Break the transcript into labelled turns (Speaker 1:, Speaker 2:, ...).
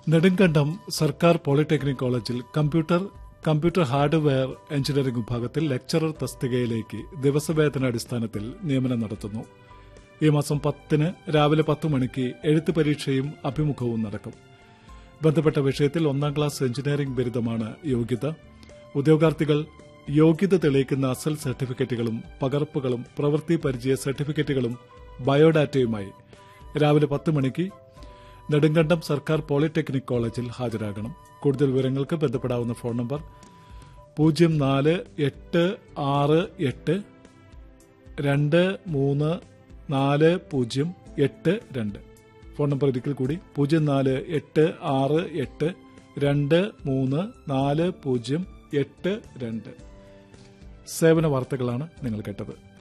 Speaker 1: നെടുങ്കണ്ടം സർക്കാർ പോളിടെക്നിക് കോളേജിൽ computer computer hardware engineering വിഭാഗത്തിൽ ലെക്ചറർ തസ്തികയിലേക്ക് ദിവസവേതന അടിസ്ഥാനത്തിൽ നിയമനം നടത്തുന്നു ഈ മാസം പത്തിന് രാവിലെ പത്ത് മണിക്ക് എഴുത്ത് പരീക്ഷയും അഭിമുഖവും നടക്കും ബന്ധപ്പെട്ട വിഷയത്തിൽ ഒന്നാം ക്ലാസ് എഞ്ചിനീയറിംഗ് ബിരുദമാണ് യോഗ്യത ഉദ്യോഗാർത്ഥികൾ യോഗ്യത തെളിയിക്കുന്ന അസൽ സർട്ടിഫിക്കറ്റുകളും പകർപ്പുകളും പ്രവൃത്തി പരിചയ സർട്ടിഫിക്കറ്റുകളും ബയോഡാറ്റയുമായി രാവിലെ പത്ത് മണിക്ക് നെടുങ്കണ്ടം സർക്കാർ പോളിടെക്നിക് കോളേജിൽ ഹാജരാകണം കൂടുതൽ വിവരങ്ങൾക്ക് ബന്ധപ്പെടാവുന്ന ഫോൺ നമ്പർ പൂജ്യം നാല് എട്ട് ആറ് എട്ട് രണ്ട് മൂന്ന് നാല് പൂജ്യം എട്ട് രണ്ട് ഫോൺ നമ്പർ ഒരിക്കൽ കൂടി പൂജ്യം നാല് എട്ട് ആറ് എട്ട് രണ്ട് മൂന്ന് നാല് പൂജ്യം എട്ട് രണ്ട് സേവന വാർത്തകളാണ് നിങ്ങൾ കേട്ടത്